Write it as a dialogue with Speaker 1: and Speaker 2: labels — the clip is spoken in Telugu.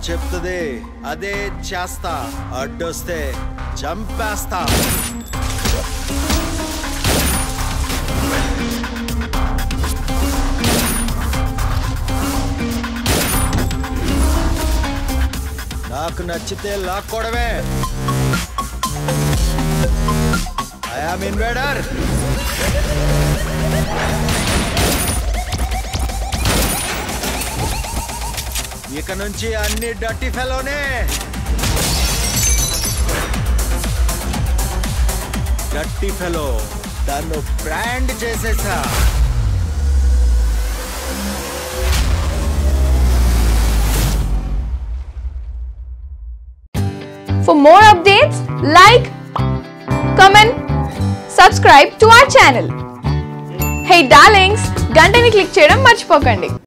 Speaker 1: చెప్తుంది అదే చేస్తా అడ్డొస్తే చంపేస్తా నాకు నచ్చితే లాక్కోవడమే ఐఆమ్ ఇన్వేడర్ ఇక నుంచి అన్ని డట్టి ఫెలోనే డట్టి ఫెలో దాన్ని బ్రాండ్ చేసేసా
Speaker 2: For more updates, like, comment, subscribe to our channel. Hey darlings, గంటని click చేయడం మర్చిపోకండి